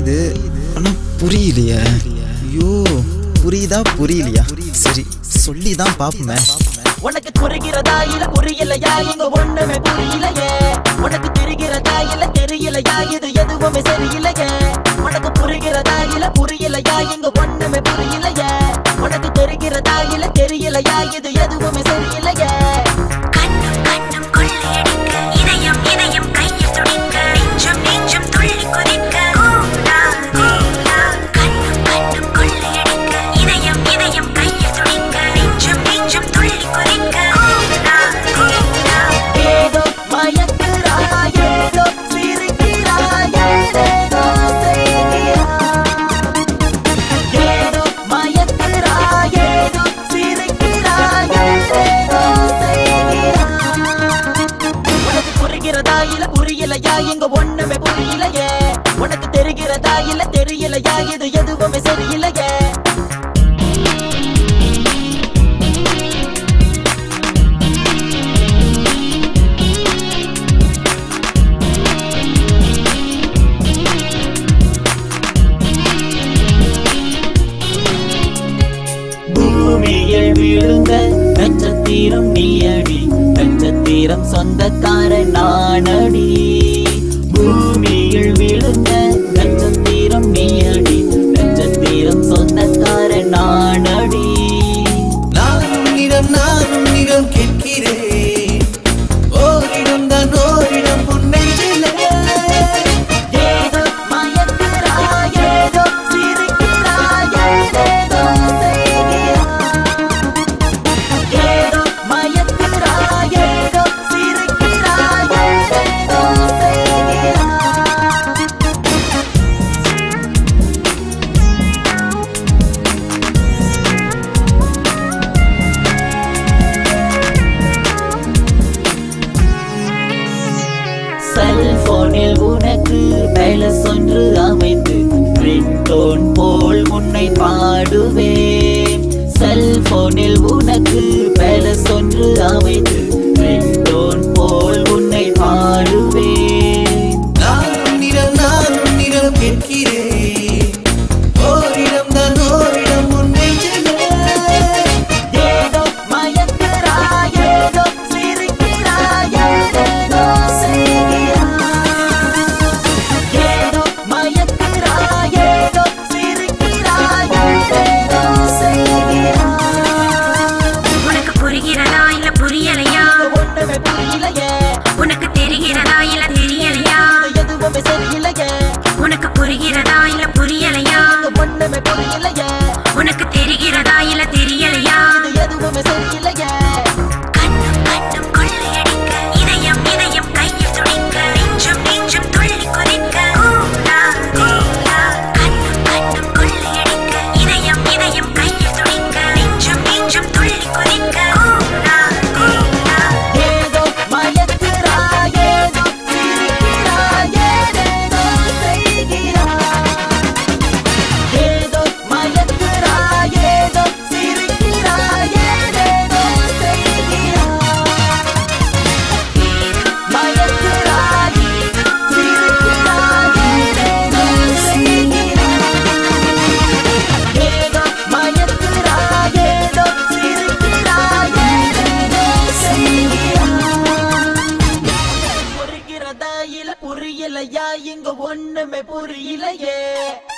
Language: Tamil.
புரியுது ஆனா புரியலையே ஐயோ புரியுதா புரியலையா சரி சொல்லி தான் பாப்போமே உனக்கு புரிகிறதா இல்ல புரியலையா இங்க ஒண்ணுமே புரியலையே உனக்கு தெரிகிறதா இல்ல தெரியலையா இது எதுவுமே சரியில்லையே உனக்கு புரிகிறதா இல்ல புரியலையா இங்க ஒண்ணுமே புரியலையே உனக்கு தெரிகிறதா இல்ல தெரியலையா இது எதுவுமே சரியில்லையே கண்ணும் கண்ணும் கொள்ளையடிக்க இதயம் இதயம் கையில் துடிக்க நெஞ்சம் நெஞ்சம் துள்ளி குதிக்க கூலா கூலா கண்ணும் கண்ணும் கொள்ளையடிக்க இதயம் இதயம் கையில் துடிக்க நெஞ்சம் நெஞ்சம் துள்ளி குதிக்க கூலா கூலா ஏதோ மயக்குறாய் ஏதோ சிரிக்கிறாய் ஏதேதோ செய்கிறாய் ஏதோ மயக்குறாய் ஏதோ சிரிக்கிறாய் ஏதேதோ செய்கிறாய் உனக்கு புரிகிறதா இல்ல புரியலையா இங்க ஒண்ணுமே புரியலையே உனக்கு தெரிகிறதா இல்ல தெரியலையா இது எதுவுமே சரியில்லையே பூமியில் விழுந்த நட்சத்திரம் நீயடி நட்சத்திரம் சொந்தக்காரன் நானடி பூமியில் விழுந்த நட்சத்திரம் நீயடி நட்சத்திரம் சொந்தக்காரன் நானடி நானும் உன்னிடம் நான் உன்னிடம் கேட்கிறேன் ஓரிடம் தான் ஓரிடம் உன்னையிலே ஏதோ மயக்குறாய் ஏதோ சிரிக்கிறாய் ஏதேதோ செய்கிறாய் ஏதோ மயக்குறாய் ஏதோ சிரிக்கிறாய் ஏதேதோ செய்கிறாய் செல்போனில் உனக்கு பேலஸ் ஒன்று அமைத்து ரிங்டோன் போல் உன்னை பாடுவேன் செல்போனில் உனக்கு பேலஸ் ஒன்று அமைத்து ரிங்டோன் போல் உன்னை பாடுவேன் நான் உன்னிடம் நான் உன்னிடம் கேட்கிறேன் ஓரிடம் தான் ஓரிடம் உன்னையிலே ஏதோ மயக்குறாய் ஏதோ சிரிக்கிறாய் ஏதேதோ செய்கிறாய் ஏதோ மயக்குறாய் ஏதோ சிரிக்கிறாய் ஏதேதோ செய்கிறாய் உனக்கு புரிகிறதா இல்ல புரியலையா ஒண்ணுமே புரியலையே உனக்கு தெரிகிறதா இல்ல தெரியலையா இது எதுவுமே சரியில்லையே உனக்கு புரிகிறதா இல்ல புரியலையா ஒண்ணுமே புரியலையே உனக்கு தெரிகிறதா இல்ல தெரியலையா இது எதுவுமே சரியில்லையே கண்ணும் கண்ணும் கொள்ளையடிக்க இதயம் இதயம் கையில் துடிக்க நெஞ்சம் நெஞ்சம் துள்ளி குதிக்க கூலா கூலா கண்ணும் கண்ணும் கொள்ளையடிக்க இதயம் இதயம் கையில் துடிக்க நெஞ்சம் நெஞ்சம் துள்ளி குதிக்க கூலா கூலா ஏதோ மயக்குறாய் ஏதோ சிரிக்கிறாய் ஏதேதோ செய்கிறாய் ஏதோ மயக்குறாய் ஏதோ சிரிக்கிறாய் ஏதேதோ செய்கிறாய் மயக்குறாய் சிரிக்கிறாய் ஏதேதோ செய்கிறாய் ஏதோ மயக்குறாய் ஏதோ சிரிக்கிறாய் ஏதேதோ செய்கிறாய் புரிகிறதா இல்ல புரியலையா இங்க ஒண்ணுமே புரியலையே